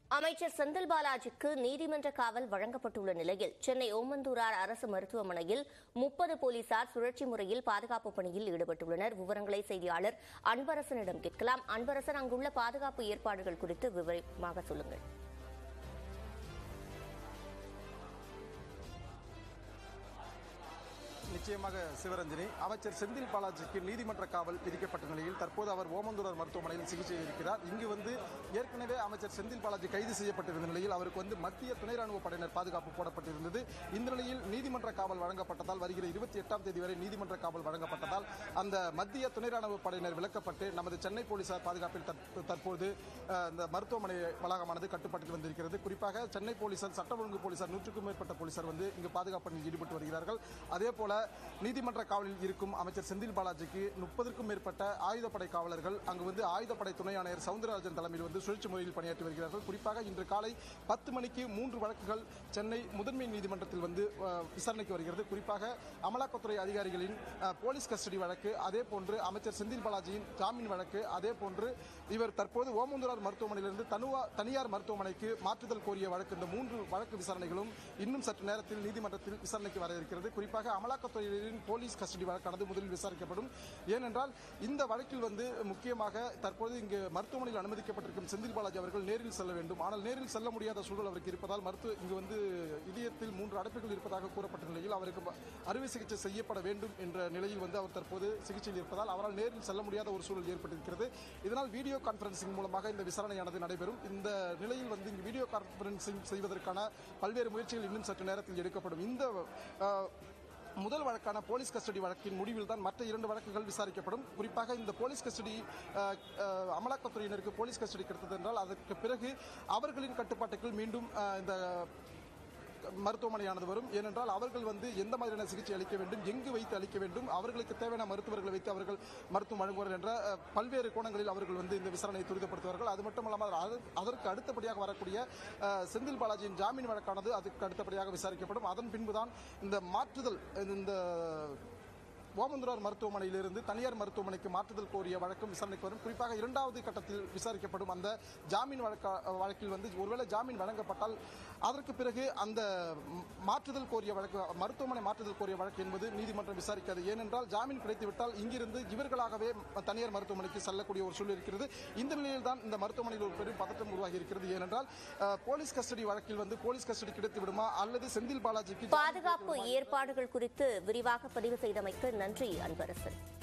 அமைச்சர் செந்தில் பாலாஜிக்கு நீதிமன்ற காவல் வழங்கப்பட்டுள்ள நிலையில் சென்னை ஓமந்தூரார் அரசு மருத்துவமனையில் முப்பது போலீசார் சுழற்சி முறையில் பாதுகாப்பு பணியில் ஈடுபட்டுள்ளனர் விவரங்களை செய்தியாளர் அன்பரசனிடம் கேட்கலாம் அன்பரசன் அங்குள்ள பாதுகாப்பு ஏற்பாடுகள் குறித்து விவரமாக சொல்லுங்கள் நிச்சயமாக சிவரஞ்சனி அமைச்சர் செந்தில் பாலாஜிக்கு நீதிமன்ற காவல் விதிக்கப்பட்ட நிலையில் தற்போது அவர் ஓமந்தூரர் மருத்துவமனையில் சிகிச்சை இருக்கிறார் இங்கு வந்து ஏற்கனவே அமைச்சர் செந்தில் பாலாஜி கைது செய்யப்பட்டிருந்த நிலையில் அவருக்கு வந்து மத்திய துணை ராணுவ படையினர் பாதுகாப்பு போடப்பட்டிருந்தது இந்த நிலையில் நீதிமன்ற காவல் வழங்கப்பட்டதால் வருகிற இருபத்தி எட்டாம் தேதி வரை நீதிமன்ற காவல் வழங்கப்பட்டதால் அந்த மத்திய துணை ராணுவ படையினர் விலக்கப்பட்டு நமது சென்னை போலீசார் பாதுகாப்பில் தற்ப- தற்போது அஹ், இந்த மருத்துவமனை வளாகமானது கட்டுப்பாட்டில் வந்திருக்கிறது குறிப்பாக சென்னை போலீசார் சட்டம் ஒழுங்கு போலீசார் நூற்றுக்கும் மேற்பட்ட போலீசார் வந்து இங்கு பாதுகாப்பு பணியில் ஈடுபட்டு வருகிறார்கள் அதே போல நீதிமன்ற காவலில் இருக்கும் அமைச்சர் செந்தில் பாலாஜிக்கு முப்பதுக்கும் மேற்பட்ட ஆயுதப்படை காவலர்கள் அங்கு வந்து ஆயுதப்படை துணை ஆணையர் சவுந்தரராஜன் தலைமையில் வந்து சுழற்சி முறையில் பணியாற்றி வருகிறார்கள் குறிப்பாக இன்று காலை பத்து மணிக்கு மூன்று வழக்குகள் சென்னை முதன்மை நீதிமன்றத்தில் வந்து அஹ், விசாரணைக்கு வருகிறது குறிப்பாக அமலாக்கத்துறை அதிகாரிகளின் அஹ், போலீஸ் கஸ்டடி வழக்கு அதே போன்று அமைச்சர் செந்தில் பாலாஜியின் ஜாமீன் வழக்கு அதே போன்று இவர் தற்போது ஓமந்தூரார் மருத்துவமனையிலிருந்து தனுவா தனியார் மருத்துவமனைக்கு மாற்றுதல் கோரிய வழக்கு இந்த மூன்று வழக்கு விசாரணைகளும் இன்னும் சற்று நேரத்தில் நீதிமன்றத்தில் விசாரணைக்கு வர இருக்கிறது குறிப்பாக அமலாக்கத்துறையின் போலீஸ் கஸ்டடி வழக்கானது முதலில் விசாரிக்கப்படும் ஏனென்றால் இந்த வழக்கில் வந்து முக்கியமாக தற்போது இங்கு மருத்துவமனையில் அனுமதிக்கப்பட்டிருக்கும் செந்தில் பாலாஜி அவர்கள் நேரில் செல்ல வேண்டும் ஆனால் நேரில் செல்ல முடியாத சூழல் அவருக்கு இருப்பதால் மருத்துவ இங்கு வந்து இதயத்தில் மூன்று அடைப்புகள் இருப்பதாக கூறப்பட்ட நிலையில் அவருக்கு ப- அறுவை சிகிச்சை செய்யப்பட வேண்டும் என்ற நிலையில் வந்து அவர் தற்போது சிகிச்சையில் இருப்பதால் அவரால் நேரில் செல்ல முடியாத ஒரு சூழல் ஏற்பட்டிருக்கிறது இதனால் வீடியோ கான்பரன்சிங் மூலமாக இந்த விசாரணையானது நடைபெறும் இந்த நிலையில் வந்து இங்கு வீடியோ கான்பரன்சிங் செய்வதற்கான பல்வேறு முயற்சிகள் இன்னும் சற்று நேரத்தில் எடுக்கப்படும் இந்த அஹ், முதல் வழக்கான போலீஸ் கஸ்டடி வழக்கின் முடிவில் தான் மற்ற இரண்டு வழக்குகள் விசாரிக்கப்படும் குறிப்பாக இந்த போலீஸ் கஸ்டடி அஹ், அஹ், அமலாக்கத்துறையினருக்கு போலீஸ் கஸ்டடி கிடைத்தது என்றால் அதற்கு பிறகு அவர்களின் கட்டுப்பாட்டுக்குள் மீண்டும் அஹ், இந்த மருத்துவமனையானது வரும் ஏனென்றால் அவர்கள் வந்து எந்த மாதிரியான சிகிச்சை அளிக்க வேண்டும் எங்கு வைத்து அளிக்க வேண்டும் அவர்களுக்கு தேவையான மருத்துவர்களை வைத்து அவர்கள் மருத்துவம் வழங்குவார்கள் என்ற அஹ், பல்வேறு கோணங்களில் அவர்கள் வந்து இந்த விசாரணையை துரிதப்படுத்துவார்கள் அது மட்டுமல்லாமல் அது- அதற்கு அடுத்தபடியாக வரக்கூடிய அஹ், செந்தில் பாலாஜியின் ஜாமீன் வழக்கானது அதுக்கு அடுத்தபடியாக விசாரிக்கப்படும் அதன் பின்புதான் இந்த மாற்றுதல் இந்த ஓமந்துரார் மருத்துவமனையிலிருந்து தனியார் மருத்துவமனைக்கு மாற்றுதல் கோரிய வழக்கும் விசாரணைக்கு வரும் குறிப்பாக இரண்டாவது கட்டத்தில் விசாரிக்கப்படும் அந்த ஜாமீன் வழக்க வழக்கில் வந்து ஒருவேளை ஜாமீன் வழங்கப்பட்டால் அதற்கு பிறகு அந்த ம், மாற்றுதல் கோரிய வழக்கு மருத்துவமனை மாற்றுதல் கோரிய வழக்கு என்பது நீதிமன்றம் விசாரிக்காது ஏனென்றால் ஜாமீன் கிடைத்துவிட்டால் இங்கிருந்து இவர்களாகவே தனியார் மருத்துவமனைக்கு செல்லக்கூடிய ஒரு சூழல் இருக்கிறது இந்த நிலையில் தான் இந்த மருத்துவமனையில் ஒரு பெரும் பதட்டம் உருவாகி இருக்கிறது ஏனென்றால் அஹ், போலீஸ் கஸ்டடி வழக்கில் வந்து போலீஸ் கஸ்டடி கிடைத்து விடுமா அல்லது செந்தில் பாலாஜிக்கு ஜாமீன் பாதுகாப்பு ஏற்பாடுகள் குறித்து விரிவாக பதிவு செய்தமைக்கு நன்றி அன்பரசன்